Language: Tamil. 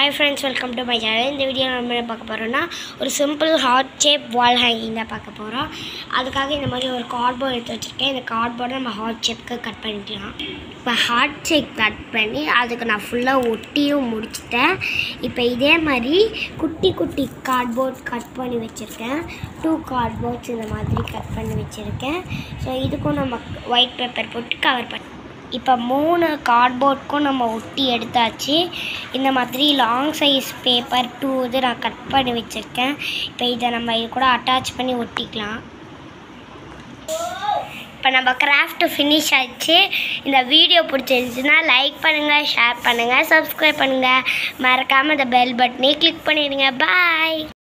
hi friends welcome to my channel இந்த வீடியோ நம்ம என்ன பார்க்க போகிறோம்னா ஒரு simple heart shape wall hanging தான் பார்க்க போகிறோம் அதுக்காக இந்த மாதிரி ஒரு கார்ட்போர்ட் எடுத்து வச்சுருக்கேன் இந்த கார்ட்போர்டை நம்ம ஹார்ட் ஷேப்க்கு கட் பண்ணிக்கலாம் இப்போ ஹார்ட் ஷேப் கட் பண்ணி அதுக்கு நான் ஃபுல்லாக ஒட்டியும் முடிச்சிட்டேன் இப்போ இதே மாதிரி குட்டி குட்டி கார்ட்போர்ட் கட் பண்ணி வச்சுருக்கேன் டூ கார்ட்போர்ட்ஸ் இந்த மாதிரி கட் பண்ணி வச்சுருக்கேன் ஸோ இதுக்கும் நம்ம ஒயிட் பேப்பர் போட்டு கவர் பண்ணி இப்போ மூணு கார்ட்போர்டுக்கும் நம்ம ஒட்டி எடுத்தாச்சு இந்த மாதிரி லாங் சைஸ் பேப்பர் டூ இது நான் கட் பண்ணி வச்சுருக்கேன் இப்போ இதை நம்ம இது கூட அட்டாச் பண்ணி ஒட்டிக்கலாம் இப்போ நம்ம கிராஃப்ட் ஃபினிஷ் ஆச்சு இந்த வீடியோ பிடிச்சிருந்துச்சுன்னா லைக் பண்ணுங்கள் ஷேர் பண்ணுங்கள் சப்ஸ்கிரைப் பண்ணுங்கள் மறக்காமல் இந்த பெல் பட்டனே கிளிக் பண்ணிடுங்க பாய்